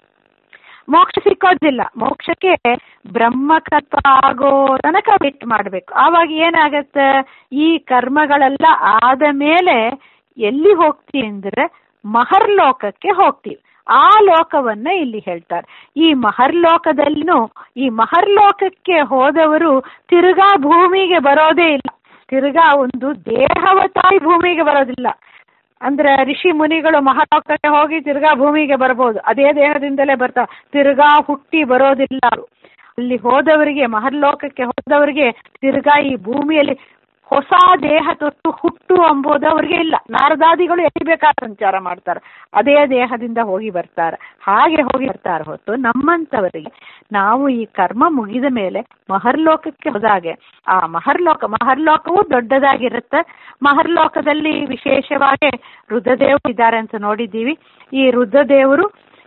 ಮೋಕ್ಷ ಸಿಕ್ಕೋದಿಲ್ಲ ಮೋಕ್ಷಕ್ಕೆ ಬ್ರಹ್ಮಕಲ್ಪ ಆಗೋ ತನಕ ವೇಟ್ ಮಾಡಬೇಕು ಆವಾಗ ಏನಾಗತ್ತೆ ಈ ಕರ್ಮಗಳೆಲ್ಲ ಆದ ಮೇಲೆ ಎಲ್ಲಿ ಹೋಗ್ತೀವಿ ಅಂದ್ರೆ ಮಹರ್ಲೋಕಕ್ಕೆ ಹೋಗ್ತೀವಿ ಆ ಲೋಕವನ್ನ ಇಲ್ಲಿ ಹೇಳ್ತಾರೆ ಈ ಮಹರ್ಲೋಕದಲ್ಲಿನೂ ಈ ಮಹರ್ಲೋಕಕ್ಕೆ ಹೋದವರು ತಿರುಗಾ ಭೂಮಿಗೆ ಬರೋದೇ ಇಲ್ಲ ತಿರುಗಾ ಒಂದು ದೇಹವ ತಾಯಿ ಭೂಮಿಗೆ ಬರೋದಿಲ್ಲ ಅಂದ್ರೆ ಋಷಿ ಮುನಿಗಳು ಮಹಾಲೋಕಕ್ಕೆ ಹೋಗಿ ತಿರ್ಗಾ ಭೂಮಿಗೆ ಬರ್ಬೋದು ಅದೇ ದೇಹದಿಂದಲೇ ಬರ್ತಾವ ತಿರ್ಗಾ ಹುಟ್ಟಿ ಬರೋದಿಲ್ಲ ಅಲ್ಲಿ ಹೋದವರಿಗೆ ಮಹರ್ಲೋಕಕ್ಕೆ ಹೋದವರಿಗೆ ತಿರ್ಗಾ ಈ ಭೂಮಿಯಲ್ಲಿ ಹೊಸ ದೇಹ ತೊಟ್ಟು ಹುಟ್ಟು ಅಂಬೋದು ಅವ್ರಿಗೆ ಇಲ್ಲ ನಾರದಾದಿಗಳು ಎಲ್ಲಿ ಬೇಕಾದ ಸಂಚಾರ ಮಾಡ್ತಾರೆ ಅದೇ ದೇಹದಿಂದ ಹೋಗಿ ಬರ್ತಾರೆ ಹಾಗೆ ಹೋಗಿ ಬರ್ತಾರೆ ಹೊತ್ತು ನಮ್ಮಂಥವರಿಗೆ ನಾವು ಈ ಕರ್ಮ ಮುಗಿದ ಮೇಲೆ ಮಹರ್ಲೋಕಕ್ಕೆ ಹೋದಾಗೆ ಆ ಮಹರ್ಲೋಕ ಮಹರ್ಲೋಕವು ದೊಡ್ಡದಾಗಿರುತ್ತೆ ಮಹರ್ಲೋಕದಲ್ಲಿ ವಿಶೇಷವಾಗಿ ರುದ್ರದೇವರು ಇದ್ದಾರೆ ಅಂತ ನೋಡಿದ್ದೀವಿ ಈ ರುದ್ರದೇವರು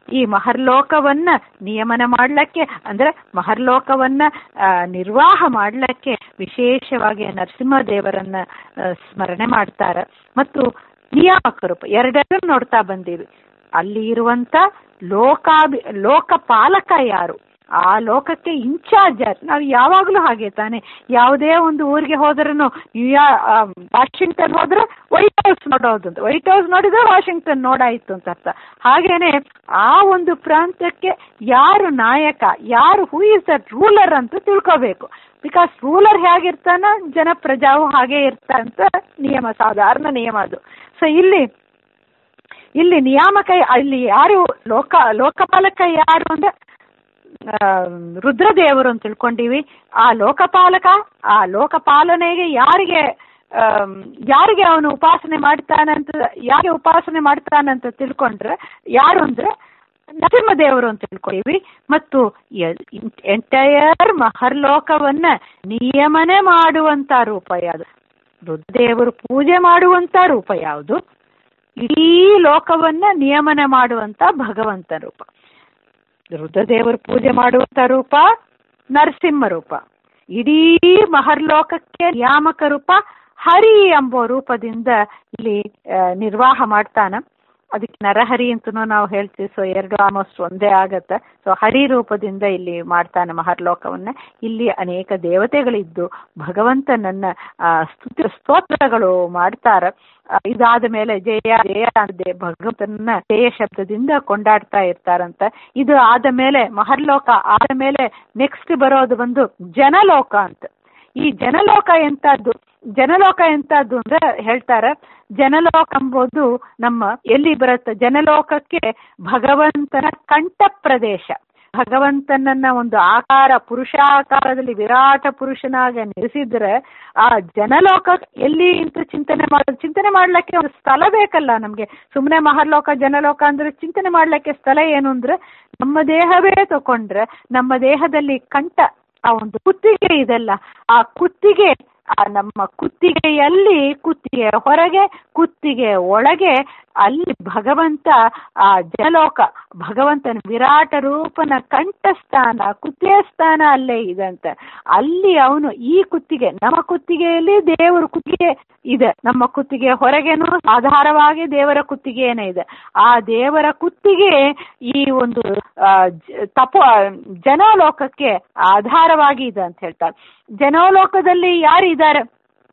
ಈ ಮಹರ್ಲೋಕವನ್ನ ನಿಯಮನ ಮಾಡ್ಲಿಕ್ಕೆ ಅಂದ್ರೆ ಮಹರ್ಲೋಕವನ್ನ ಆ, ನಿರ್ವಾಹ ಮಾಡ್ಲಿಕ್ಕೆ ವಿಶೇಷವಾಗಿ ನರಸಿಂಹದೇವರನ್ನ ಆ, ಸ್ಮರಣೆ ಮಾಡ್ತಾರ ಮತ್ತು ನಿಯಾಮಕ ರೂಪ ಎರಡೆರಡು ನೋಡ್ತಾ ಬಂದೀವಿ ಅಲ್ಲಿ ಇರುವಂತ ಲೋಕಾಭಿ ಲೋಕಪಾಲಕ ಯಾರು ಆ ಲೋಕಕ್ಕೆ ಇನ್ಚಾರ್ಜ್ ಯಾರು ನಾವು ಯಾವಾಗಲೂ ಹಾಗೆ ತಾನೆ ಯಾವುದೇ ಒಂದು ಊರಿಗೆ ಹೋದ್ರೂ ನ್ಯೂಯಾ ಆ, ವಾಷಿಂಗ್ಟನ್ ಹೋದ್ರೆ ವೈಟ್ ಹೌಸ್ ನೋಡೋದು ಅಂತ ವೈಟ್ ಹೌಸ್ ನೋಡಿದ್ರೆ ವಾಷಿಂಗ್ಟನ್ ನೋಡಾಯಿತು ಅಂತ ಅರ್ಥ ಹಾಗೇನೆ ಆ ಒಂದು ಪ್ರಾಂತ್ಯಕ್ಕೆ ಯಾರು ನಾಯಕ ಯಾರು ಹೂ ಇಸ್ ದಟ್ ರೂಲರ್ ಅಂತ ತಿಳ್ಕೋಬೇಕು ಬಿಕಾಸ್ ರೂಲರ್ ಹೇಗಿರ್ತಾನ ಜನ ಪ್ರಜಾವು ಹಾಗೆ ಇರ್ತಾರಂತ ನಿಯಮ ಸಾಧಾರಣ ನಿಯಮ ಅದು ಸೊ ಇಲ್ಲಿ ಇಲ್ಲಿ ನಿಯಾಮಕ ಇಲ್ಲಿ ಯಾರು ಲೋಕ ಲೋಕಪಾಲಕ ಯಾರು ಅಂದ್ರೆ ಆ, ರುದ್ರದೇವರು ಅಂತ ತಿಳ್ಕೊಂಡಿವಿ ಆ ಲೋಕಪಾಲಕ ಆ ಲೋಕಪಾಲನೆಗೆ ಯಾರಿಗೆ ಆಮ್, ಯಾರಿಗೆ ಅವನು ಉಪಾಸನೆ ಮಾಡ್ತಾನಂತ ಯಾರಿಗೆ ಉಪಾಸನೆ ಮಾಡ್ತಾನಂತ ತಿಳ್ಕೊಂಡ್ರೆ ಯಾರು ಅಂದ್ರೆ ನರಸಿಂಹದೇವರು ಅಂತ ತಿಳ್ಕೊತೀವಿ ಮತ್ತು ಎಂಟೈರ್ ಮಹರ್ಲೋಕವನ್ನ ನಿಯಮನೆ ಮಾಡುವಂತ ರೂಪ ಯಾವುದು ರುದ್ರದೇವರು ಪೂಜೆ ಮಾಡುವಂತ ರೂಪ ಯಾವುದು ಇಡೀ ಲೋಕವನ್ನ ನಿಯಮನ ಮಾಡುವಂತ ಭಗವಂತ ರೂಪ ರುದ್ರದೇವರು ಪೂಜೆ ಮಾಡುವಂತ ರೂಪ ನರಸಿಂಹ ರೂಪ ಇಡೀ ಮಹರ್ಲೋಕಕ್ಕೆ ನಿಯಾಮಕ ರೂಪ ಹರಿ ಎಂಬೋ ರೂಪದಿಂದ ಇಲ್ಲಿ ಆ, ನಿರ್ವಾಹ ಮಾಡ್ತಾನ ಅದಕ್ಕೆ ನರಹರಿ ಅಂತನೂ ನಾವು ಹೇಳ್ತೀವಿ ಸೊ ಎರಡು ಆಲ್ಮೋಸ್ಟ್ ಒಂದೇ ಆಗತ್ತೆ ಸೊ ಹರಿ ರೂಪದಿಂದ ಇಲ್ಲಿ ಮಾಡ್ತಾನೆ ಮಹರ್ಲೋಕವನ್ನ ಇಲ್ಲಿ ಅನೇಕ ದೇವತೆಗಳಿದ್ದು ಭಗವಂತನನ್ನ ಆ, ಸ್ತುತಿ ಸ್ತೋತ್ರಗಳು ಮಾಡ್ತಾರ ಆ, ಇದಾದ ಮೇಲೆ ಜಯ ಜಯ ಅಂದೆ ಭಗವಂತನ ಜಯ ಶಬ್ದದಿಂದ ಕೊಂಡಾಡ್ತಾ ಇರ್ತಾರಂತ ಇದು ಆದ ಮೇಲೆ ಮಹರ್ಲೋಕ ಆದ ಮೇಲೆ ನೆಕ್ಸ್ಟ್ ಬರೋದು ಬಂದು ಜನಲೋಕ ಅಂತ ಈ ಜನಲೋಕ ಎಂತದ್ದು ಜನಲೋಕ ಎಂತದ್ದು ಅಂದ್ರೆ ಹೇಳ್ತಾರೆ ಜನಲೋಕ ಎಂಬುದು ನಮ್ಮ ಎಲ್ಲಿ ಬರುತ್ತೆ ಜನಲೋಕಕ್ಕೆ ಭಗವಂತನ ಕಂಠ ಪ್ರದೇಶ ಭಗವಂತನನ್ನ ಒಂದು ಆಕಾರ ಪುರುಷಾಕಾರದಲ್ಲಿ ವಿರಾಟ ಪುರುಷನಾಗ ನಿಲ್ಲಿಸಿದ್ರೆ ಆ ಜನಲೋಕ ಎಲ್ಲಿ ಅಂತ ಚಿಂತನೆ ಮಾಡೋದು ಚಿಂತನೆ ಮಾಡ್ಲಿಕ್ಕೆ ಒಂದು ಸ್ಥಳ ಬೇಕಲ್ಲ ನಮ್ಗೆ ಸುಮ್ಮನೆ ಮಹರ್ಲೋಕ ಜನಲೋಕ ಅಂದ್ರೆ ಚಿಂತನೆ ಮಾಡ್ಲಿಕ್ಕೆ ಸ್ಥಳ ಏನು ಅಂದ್ರೆ ನಮ್ಮ ದೇಹವೇ ತಕೊಂಡ್ರೆ ನಮ್ಮ ದೇಹದಲ್ಲಿ ಕಂಠ ಆ ಒಂದು ಕುತ್ತಿಗೆ ಇದೆಲ್ಲ ಆ ಕುತ್ತಿಗೆ ಆ ನಮ್ಮ ಕುತ್ತಿಗೆಯಲ್ಲಿ ಕುತ್ತಿಗೆ ಹೊರಗೆ ಕುತ್ತಿಗೆ ಒಳಗೆ ಅಲ್ಲಿ ಭಗವಂತ ಆ ಜನಲೋಕ ಭಗವಂತನ ವಿರಾಟ ರೂಪನ ಕಂಠಸ್ಥಾನ ಕುತ್ತಿಗೆ ಸ್ಥಾನ ಅಲ್ಲೇ ಇದೆ ಅಂತ ಅಲ್ಲಿ ಅವನು ಈ ಕುತ್ತಿಗೆ ನಮ್ಮ ಕುತ್ತಿಗೆಯಲ್ಲಿ ದೇವರ ಕುತ್ತಿಗೆ ಇದೆ ನಮ್ಮ ಕುತ್ತಿಗೆ ಹೊರಗೇನು ಆಧಾರವಾಗಿ ದೇವರ ಕುತ್ತಿಗೆನೇ ಇದೆ ಆ ದೇವರ ಕುತ್ತಿಗೆ ಈ ಒಂದು ಆ, ಜ- ತಪೋ ಜನಲೋಕಕ್ಕೆ ಆಧಾರವಾಗಿ ಇದೆ ಅಂತ ಹೇಳ್ತಾರೆ ಜನೋಲೋಕದಲ್ಲಿ ಯಾರಿದ್ದಾರೆ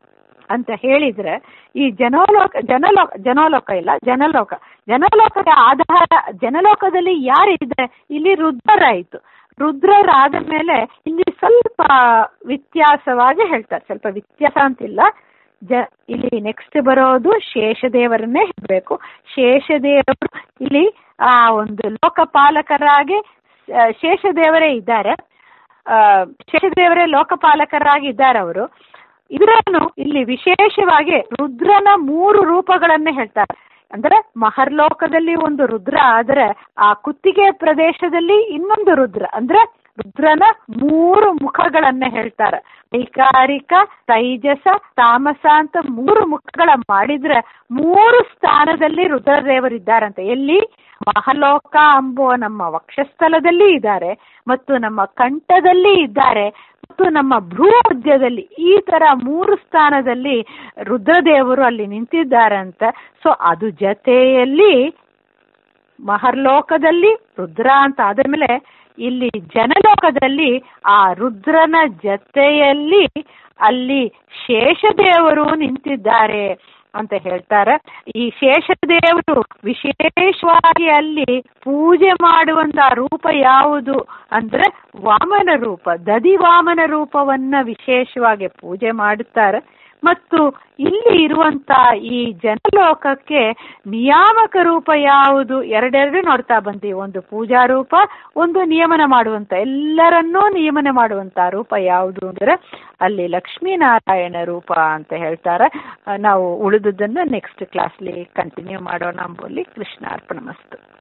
ಅಂತ ಹೇಳಿದ್ರೆ ಈ ಜನೋಲೋಕ ಜನಲೋಕ ಜನೋಲೋಕ ಇಲ್ಲ ಜನಲೋಕ ಜನಲೋಕದ ಆಧಾರ ಜನಲೋಕದಲ್ಲಿ ಯಾರಿದೆ ಇಲ್ಲಿ ರುದ್ರರಾಯಿತು ರುದ್ರರಾದ ಮೇಲೆ ಇಲ್ಲಿ ಸ್ವಲ್ಪ ವ್ಯತ್ಯಾಸವಾಗಿ ಹೇಳ್ತಾರೆ ಸ್ವಲ್ಪ ವ್ಯತ್ಯಾಸ ಅಂತಿಲ್ಲ ಜ ಇಲ್ಲಿ ನೆಕ್ಸ್ಟ್ ಬರೋದು ಶೇಷದೇವರನ್ನೇ ಹೇಳಬೇಕು ಶೇಷದೇವರು ಇಲ್ಲಿ ಆ ಒಂದು ಲೋಕಪಾಲಕರಾಗಿ ಆ, ಶೇಷದೇವರೇ ಇದ್ದಾರೆ ಆ, ಶೇಷದೇವರೇ ಲೋಕಪಾಲಕರಾಗಿ ಇದ್ದಾರೆ ಅವರು ಇದರನ್ನು ಇಲ್ಲಿ ವಿಶೇಷವಾಗಿ ರುದ್ರನ ಮೂರು ರೂಪಗಳನ್ನೇ ಹೇಳ್ತಾರೆ ಅಂದ್ರೆ ಮಹರ್ಲೋಕದಲ್ಲಿ ಒಂದು ರುದ್ರ ಆದರೆ ಆ ಕುತ್ತಿಗೆ ಪ್ರದೇಶದಲ್ಲಿ ಇನ್ನೊಂದು ರುದ್ರ ಅಂದ್ರೆ ರುದ್ರನ ಮೂರು ಮುಖಗಳನ್ನ ಹೇಳ್ತಾರೆ ಐಕಾರಿಕ ತೈಜಸ ತಾಮಸ ಅಂತ ಮೂರು ಮುಖಗಳ ಮಾಡಿದ್ರೆ ಮೂರು ಸ್ಥಾನದಲ್ಲಿ ರುದ್ರದೇವರಿದ್ದಾರಂತೆ ಎಲ್ಲಿ ಮಹಲೋಕ ಎಂಬುವ ನಮ್ಮ ವಕ್ಷಸ್ಥಲದಲ್ಲಿ ಇದ್ದಾರೆ ಮತ್ತು ನಮ್ಮ ಕಂಠದಲ್ಲಿ ಇದ್ದಾರೆ ಮತ್ತು ನಮ್ಮ ಭ್ರೂ ಮಧ್ಯದಲ್ಲಿ ಈ ತರ ಮೂರು ಸ್ಥಾನದಲ್ಲಿ ರುದ್ರದೇವರು ಅಲ್ಲಿ ನಿಂತಿದ್ದಾರೆ ಅಂತ ಸೊ ಅದು ಜೊತೆಯಲ್ಲಿ ಮಹರ್ಲೋಕದಲ್ಲಿ ರುದ್ರ ಅಂತ ಆದಮೇಲೆ ಇಲ್ಲಿ ಜನಲೋಕದಲ್ಲಿ ಆ ರುದ್ರನ ಜೊತೆಯಲ್ಲಿ ಅಲ್ಲಿ ಶೇಷದೇವರು ನಿಂತಿದ್ದಾರೆ ಅಂತ ಹೇಳ್ತಾರೆ ಈ ಶೇಷದೇವರು ವಿಶೇಷವಾಗಿ ಅಲ್ಲಿ ಪೂಜೆ ಮಾಡುವಂತ ರೂಪ ಯಾವುದು ಅಂದ್ರೆ ವಾಮನ ರೂಪ ದದಿ ವಾಮನ ರೂಪವನ್ನ ವಿಶೇಷವಾಗಿ ಪೂಜೆ ಮಾಡುತ್ತಾರೆ ಮತ್ತು ಇಲ್ಲಿ ಇರುವಂತ ಈ ಜನಲೋಕಕ್ಕೆ ನಿಯಾಮಕ ರೂಪ ಯಾವುದು ಎರಡೆರಡು ನೋಡ್ತಾ ಬಂತೀವಿ ಒಂದು ಪೂಜಾ ರೂಪ ಒಂದು ನಿಯಮನ ಮಾಡುವಂತ ಎಲ್ಲರನ್ನೂ ನಿಯಮನ ಮಾಡುವಂತ ರೂಪ ಯಾವುದು ಅಂದ್ರೆ ಅಲ್ಲಿ ಲಕ್ಷ್ಮೀನಾರಾಯಣ ರೂಪ ಅಂತ ಹೇಳ್ತಾರೆ ನಾವು ಉಳಿದುದನ್ನು ನೆಕ್ಸ್ಟ್ ಕ್ಲಾಸ್ಲಿ ಕಂಟಿನ್ಯೂ ಮಾಡೋಣ ಅಂಬೋಲಿ ಕೃಷ್ಣ ಅರ್ಪಣ ಮಸ್ತು